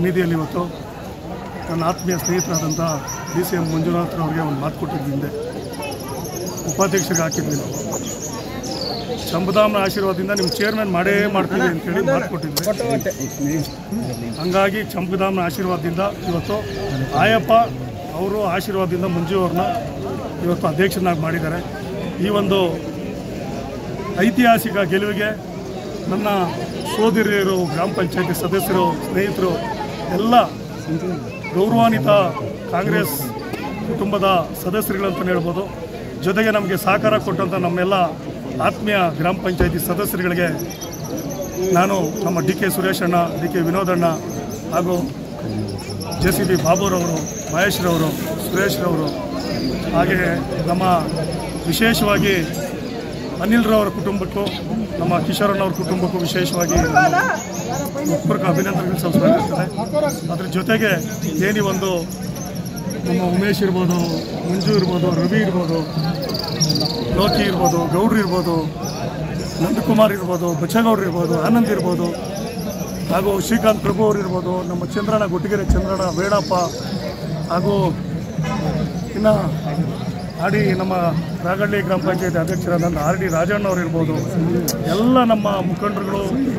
ಸನ್ನಿಧಿಯಲ್ಲಿ ಇವತ್ತು ನನ್ನ ಆತ್ಮೀಯ ಸ್ನೇಹಿತರಾದಂಥ ಡಿ ಸಿ ಎಂ ಮಂಜುನಾಥ್ರವ್ರಿಗೆ ಒಂದು ಮಾತು ಕೊಟ್ಟಿದ್ದು ಹಿಂದೆ ಉಪಾಧ್ಯಕ್ಷರಿಗೆ ಹಾಕಿದ್ವಿ ನಾವು ಶಂಭುಧಾಮನ ಆಶೀರ್ವಾದದಿಂದ ನಿಮ್ಮ ಚೇರ್ಮನ್ ಮಾಡೇ ಮಾಡ್ತೀವಿ ಅಂತೇಳಿ ಮಾತು ಕೊಟ್ಟಿದ್ವಿ ಹಂಗಾಗಿ ಚಂಪುಧಾಮನ ಆಶೀರ್ವಾದದಿಂದ ಇವತ್ತು ಆಯಪ್ಪ ಅವರು ಆಶೀರ್ವಾದದಿಂದ ಮಂಜು ಅವ್ರನ್ನ ಇವತ್ತು ಅಧ್ಯಕ್ಷನಾಗಿ ಮಾಡಿದ್ದಾರೆ ಈ ಒಂದು ಐತಿಹಾಸಿಕ ಗೆಲುವಿಗೆ ನನ್ನ ಸೋದರಿಯರು ಗ್ರಾಮ ಪಂಚಾಯತಿ ಸದಸ್ಯರು ಸ್ನೇಹಿತರು ಎಲ್ಲ ಗೌರವಾನ್ವಿತ ಕಾಂಗ್ರೆಸ್ ಕುಟುಂಬದ ಸದಸ್ಯರುಗಳಂತಲೇ ಹೇಳ್ಬೋದು ಜೊತೆಗೆ ನಮಗೆ ಸಹಕಾರ ಕೊಟ್ಟಂಥ ನಮ್ಮೆಲ್ಲ ಆತ್ಮೀಯ ಗ್ರಾಮ ಪಂಚಾಯತಿ ಸದಸ್ಯರುಗಳಿಗೆ ನಾನು ನಮ್ಮ ಡಿ ಕೆ ಸುರೇಶಣ್ಣ ಡಿ ಕೆ ವಿನೋದಣ್ಣ ಹಾಗೂ ಜೆ ಸಿ ಬಿ ಬಾಬುರವರು ಮಹೇಶ್ರವರು ಸುರೇಶ್ರವರು ಹಾಗೆಯೇ ನಮ್ಮ ವಿಶೇಷವಾಗಿ ಅನಿಲ್ರವರ ಕುಟುಂಬಕ್ಕೂ ನಮ್ಮ ಕಿಶೋರಣ್ಣವ್ರ ಕುಟುಂಬಕ್ಕೂ ವಿಶೇಷವಾಗಿ ಪೂರ್ವಕ ಅಭಿನಂದನೆಗಳು ಸಲ್ಲಿಸಬೇಕಾಗ್ತದೆ ಅದ್ರ ಜೊತೆಗೆ ಏನಿ ಒಂದು ನಮ್ಮ ಉಮೇಶ್ ಇರ್ಬೋದು ಮಂಜು ಇರ್ಬೋದು ರವಿ ಇರ್ಬೋದು ಲೋಕಿ ಇರ್ಬೋದು ಗೌಡ್ರು ಇರ್ಬೋದು ನಂದಕುಮಾರ್ ಇರ್ಬೋದು ಬಚ್ಚಗೌಡ್ರು ಇರ್ಬೋದು ಆನಂದ್ ಇರ್ಬೋದು ಹಾಗೂ ಶ್ರೀಕಾಂತ್ ಪ್ರಭು ಅವರು ಇರ್ಬೋದು ನಮ್ಮ ಚಂದ್ರಣ್ಣ ಗುಟ್ಟಿಗೆರೆ ಚಂದ್ರಣ್ಣ ಬೇಡಪ್ಪ ಹಾಗೂ ಇನ್ನು ಆಡಿ ನಮ್ಮ ರಾಗಳ್ಳಿ ಗ್ರಾಮ ಪಂಚಾಯತಿ ಅಧ್ಯಕ್ಷರಾದಂಥ ಆರ್ ಡಿ ರಾಜಣ್ಣ ಅವರು ಇರ್ಬೋದು ಎಲ್ಲ ನಮ್ಮ ಮುಖಂಡರುಗಳು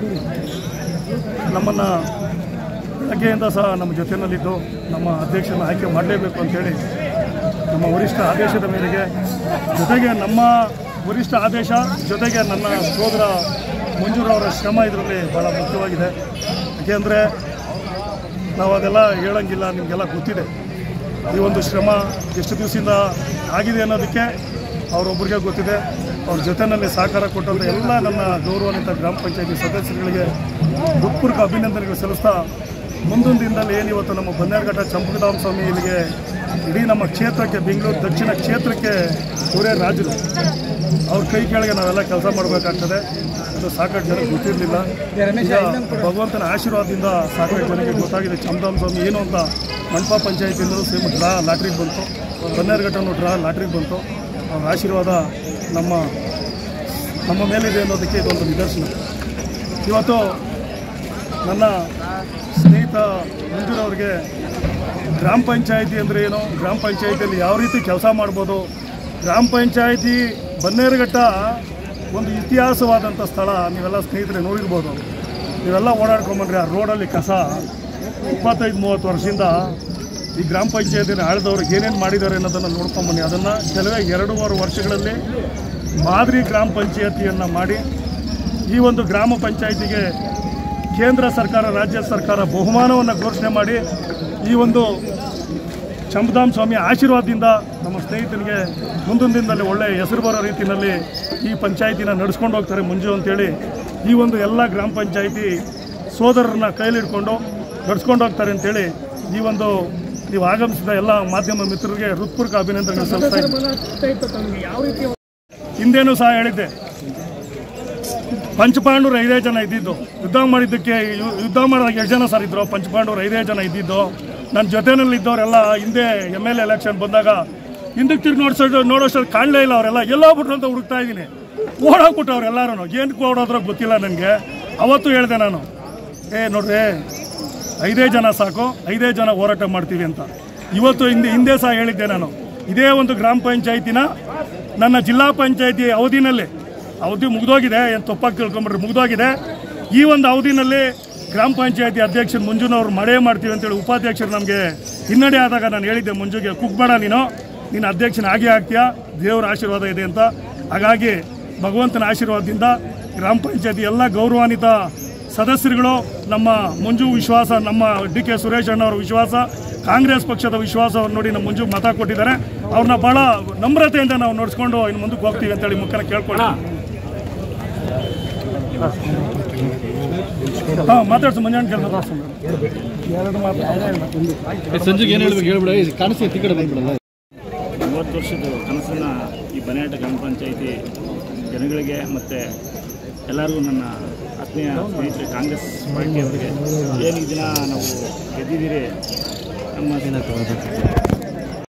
ನಮ್ಮನ್ನು ಬೆಳಗ್ಗೆಯಿಂದ ಸಹ ನಮ್ಮ ಜೊತೆಯಲ್ಲಿದ್ದು ನಮ್ಮ ಅಧ್ಯಕ್ಷನ ಆಯ್ಕೆ ಮಾಡಲೇಬೇಕು ಅಂತೇಳಿ ನಮ್ಮ ವರಿಷ್ಠ ಆದೇಶದ ಮೇರೆಗೆ ಜೊತೆಗೆ ನಮ್ಮ ವರಿಷ್ಠ ಆದೇಶ ಜೊತೆಗೆ ನನ್ನ ಸೋದರ ಮಂಜೂರವರ ಶ್ರಮ ಇದರಲ್ಲಿ ಭಾಳ ಮುಖ್ಯವಾಗಿದೆ ಯಾಕೆಂದರೆ ನಾವು ಅದೆಲ್ಲ ಹೇಳಂಗಿಲ್ಲ ನಿಮಗೆಲ್ಲ ಗೊತ್ತಿದೆ ಈ ಒಂದು ಶ್ರಮ ಎಷ್ಟು ದಿವಸದಿಂದ ಆಗಿದೆ ಅನ್ನೋದಕ್ಕೆ ಅವರೊಬ್ಬರಿಗೆ ಗೊತ್ತಿದೆ ಅವ್ರ ಜೊತೆಯಲ್ಲಿ ಸಹಕಾರ ಕೊಟ್ಟಂಥ ಎಲ್ಲ ನನ್ನ ಗೌರವಾನ್ವಿತ ಗ್ರಾಮ ಪಂಚಾಯತಿ ಸದಸ್ಯರುಗಳಿಗೆ ಹೃತ್ಪೂರ್ವಕ ಅಭಿನಂದನೆಗಳು ಸಲ್ಲಿಸ್ತಾ ಮುಂದೊಂದು ದಿನದಲ್ಲಿ ಏನು ಇವತ್ತು ನಮ್ಮ ಬನ್ನೇರಘಟ್ಟ ಚಂಪಕಧಾಮ ಸ್ವಾಮಿ ಇಲ್ಲಿಗೆ ಇಡೀ ನಮ್ಮ ಕ್ಷೇತ್ರಕ್ಕೆ ಬೆಂಗಳೂರು ದಕ್ಷಿಣ ಕ್ಷೇತ್ರಕ್ಕೆ ಅವರೇ ರಾಜರು ಅವ್ರ ಕೈ ಕೆಳಗೆ ನಾವೆಲ್ಲ ಕೆಲಸ ಮಾಡಬೇಕಾಗ್ತದೆ ಅದು ಸಾಕಷ್ಟು ಜನಕ್ಕೆ ಗೊತ್ತಿರಲಿಲ್ಲ ಈಗ ಭಗವಂತನ ಆಶೀರ್ವಾದದಿಂದ ಸಾಕಷ್ಟು ಜನಕ್ಕೆ ಗೊತ್ತಾಗಿದೆ ಚಂಪಧಾಮ ಸ್ವಾಮಿ ಏನು ಅಂತ ಮಂಟಪ ಪಂಚಾಯತಿಂದಲೂ ಸೇಮ್ ಡ್ರಾ ಲಾಟ್ರಿಗೆ ಬಂತು ಬನ್ನೇರಘಟ್ಟನೂ ಡ್ರಾ ಲಾಟ್ರಿಗೆ ಬಂತು ಅವ್ರ ಆಶೀರ್ವಾದ ನಮ್ಮ ನಮ್ಮ ಮೇಲಿದೆ ಅನ್ನೋದಕ್ಕೆ ಇದೊಂದು ನಿದರ್ಶನ ಇವತ್ತು ನನ್ನ ಸ್ನೇಹಿತ ಮಂಜೂರವ್ರಿಗೆ ಗ್ರಾಮ ಪಂಚಾಯತಿ ಅಂದರೆ ಏನು ಗ್ರಾಮ ಪಂಚಾಯತಿಯಲ್ಲಿ ಯಾವ ರೀತಿ ಕೆಲಸ ಮಾಡ್ಬೋದು ಗ್ರಾಮ ಪಂಚಾಯತಿ ಬನ್ನೇರುಘಟ್ಟ ಒಂದು ಇತಿಹಾಸವಾದಂಥ ಸ್ಥಳ ನೀವೆಲ್ಲ ಸ್ನೇಹಿತರೆ ನೋಡಿರ್ಬೋದು ನೀವೆಲ್ಲ ಓಡಾಡ್ಕೊಂಬಂದ್ರೆ ಆ ರೋಡಲ್ಲಿ ಕಸ ಇಪ್ಪತ್ತೈದು ಮೂವತ್ತು ವರ್ಷದಿಂದ ಈ ಗ್ರಾಮ ಪಂಚಾಯತಿನ ಆಳಿದವ್ರಿಗೆ ಏನೇನು ಮಾಡಿದ್ದಾರೆ ಅನ್ನೋದನ್ನು ನೋಡ್ಕೊಂಬನ್ನಿ ಅದನ್ನು ಕೆಲವೇ ಎರಡೂವರೆ ವರ್ಷಗಳಲ್ಲಿ ಮಾದರಿ ಗ್ರಾಮ ಪಂಚಾಯತಿಯನ್ನು ಮಾಡಿ ಈ ಒಂದು ಗ್ರಾಮ ಪಂಚಾಯತಿಗೆ ಕೇಂದ್ರ ಸರ್ಕಾರ ರಾಜ್ಯ ಸರ್ಕಾರ ಬಹುಮಾನವನ್ನು ಘೋಷಣೆ ಮಾಡಿ ಈ ಒಂದು ಚಂಪಧಾಮ್ ಸ್ವಾಮಿ ಆಶೀರ್ವಾದದಿಂದ ನಮ್ಮ ಸ್ನೇಹಿತನಿಗೆ ಮುಂದಿನ ದಿನದಲ್ಲಿ ಒಳ್ಳೆಯ ಹೆಸರು ಬರೋ ರೀತಿಯಲ್ಲಿ ಈ ಪಂಚಾಯತಿನ ನಡೆಸ್ಕೊಂಡು ಹೋಗ್ತಾರೆ ಮಂಜು ಅಂತೇಳಿ ಈ ಒಂದು ಎಲ್ಲ ಗ್ರಾಮ ಪಂಚಾಯತಿ ಸೋದರರನ್ನ ಕೈಲಿಡ್ಕೊಂಡು ನಡ್ಸ್ಕೊಂಡು ಹೋಗ್ತಾರೆ ಅಂತೇಳಿ ಈ ಒಂದು ನೀವು ಆಗಮಿಸಿದ ಎಲ್ಲ ಮಾಧ್ಯಮ ಮಿತ್ರರಿಗೆ ಹೃತ್ಪೂರ್ವಕ ಅಭಿನಂದನೆಗಳು ಸಲ್ಲಿಸ್ತಾ ಇದ್ದೀನಿ ಹಿಂದೇನೂ ಸಹ ಹೇಳಿದ್ದೆ ಪಂಚಪಾಂಡವರು ಐದೇ ಜನ ಇದ್ದಿದ್ದು ಯುದ್ಧ ಮಾಡಿದ್ದಕ್ಕೆ ಯು- ಯುದ್ಧ ಮಾಡಿದಾಗ ಎಷ್ಟು ಜನ ಸರ್ ಇದ್ರು ಪಂಚಪಾಂಡವರು ಐದೇ ಜನ ಇದ್ದಿದ್ದು ನನ್ನ ಜೊತೆನಲ್ಲಿ ಇದ್ದವರೆಲ್ಲ ಹಿಂದೆ ಎಮ್ ಎಲ್ ಎಲೆಕ್ಷನ್ ಬಂದಾಗ ಹಿಂದಕ್ಕೆ ತಿರುಗಿ ನೋಡ್ಸೋ ನೋಡೋಷ್ಟರಲ್ಲಿ ಕಾಣಲೇ ಇಲ್ಲ ಅವರೆಲ್ಲ ಎಲ್ಲೋ ಬಿಟ್ರು ಅಂತ ಹುಡುಕ್ತಾ ಇದ್ದೀನಿ ಓಡೋಗ್ಬಿಟ್ಟು ಅವರೆಲ್ಲರೂ ಏನಕ್ಕೆ ಓಡೋದ್ರೋ ಗೊತ್ತಿಲ್ಲ ನನಗೆ ಅವತ್ತು ಹೇಳಿದೆ ನಾನು ಏ ನೋಡ್ರಿ ಐದೇ ಜನ ಸಾಕು ಐದೇ ಜನ ಹೋರಾಟ ಮಾಡ್ತೀವಿ ಅಂತ ಇವತ್ತು ಹಿಂದೆ ಹಿಂದೆ ಸಹ ಹೇಳಿದ್ದೆ ನಾನು ಇದೇ ಒಂದು ಗ್ರಾಮ ಪಂಚಾಯತಿನ ನನ್ನ ಜಿಲ್ಲಾ ಪಂಚಾಯತಿ ಅವಧಿನಲ್ಲಿ ಅವಧಿ ಮುಗಿದೋಗಿದೆ ಏನು ತಪ್ಪಾಗಿ ತಿಳ್ಕೊಂಬಿಟ್ರೆ ಮುಗಿದೋಗಿದೆ ಈ ಒಂದು ಅವಧಿನಲ್ಲಿ ಗ್ರಾಮ ಪಂಚಾಯತಿ ಅಧ್ಯಕ್ಷರು ಮಂಜುನವ್ರು ಮಾಡೇ ಮಾಡ್ತೀವಿ ಅಂತೇಳಿ ಉಪಾಧ್ಯಕ್ಷರು ನಮಗೆ ಹಿನ್ನಡೆ ಆದಾಗ ನಾನು ಹೇಳಿದ್ದೆ ಮಂಜುಗೆ ಕುಗ್ಬೇಡ ನೀನು ನೀನು ಅಧ್ಯಕ್ಷನ ಆಗೇ ಆಗ್ತೀಯಾ ದೇವರ ಆಶೀರ್ವಾದ ಇದೆ ಅಂತ ಹಾಗಾಗಿ ಭಗವಂತನ ಆಶೀರ್ವಾದದಿಂದ ಗ್ರಾಮ ಪಂಚಾಯತಿ ಎಲ್ಲ ಗೌರವಾನ್ವಿತ ಸದಸ್ಯರುಗಳು ನಮ್ಮ ಮಂಜು ವಿಶ್ವಾಸ ನಮ್ಮ ಡಿ ಕೆ ಸುರೇಶ್ ಅಣ್ಣವರ ವಿಶ್ವಾಸ ಕಾಂಗ್ರೆಸ್ ಪಕ್ಷದ ವಿಶ್ವಾಸವನ್ನು ನೋಡಿ ನಮ್ಮ ಮಂಜು ಮತ ಕೊಟ್ಟಿದ್ದಾರೆ ಅವ್ರನ್ನ ಬಹಳ ನಮ್ರತೆಯಿಂದ ನಾವು ನಡೆಸ್ಕೊಂಡು ಇನ್ನು ಮುಂದಕ್ಕೆ ಹೋಗ್ತೀವಿ ಅಂತೇಳಿ ಮುಖನ ಕೇಳ್ಕೊಳ್ಳಿ ಹಾಂ ಮಾತಾಡ್ಸು ಮಂಜಾಣ ಕೆಲಸ ಎರಡು ಮಾತು ಸಂಜೆಗೆ ಏನು ಹೇಳ್ಬೇಕು ಹೇಳ್ಬಿಡ ಕಾಣಿಸ್ತಿ ಈ ಕಡೆ ಬಂದ್ಬಿಡಲ್ಲ ಮೂವತ್ತು ವರ್ಷದ ಕನಸನ್ನು ಈ ಬನಾಟ ಗ್ರಾಮ ಪಂಚಾಯಿತಿ ಜನಗಳಿಗೆ ಮತ್ತು ಎಲ್ಲರಿಗೂ ನನ್ನ ಆತ್ಮೀಯ ಸ್ನೇಹಿತರೆ ಕಾಂಗ್ರೆಸ್ ಪಾರ್ಟಿಯವರಿಗೆ ಏನು ಈ ದಿನ ನಾವು ಗೆದ್ದಿದ್ದೀರಿ ನಮ್ಮ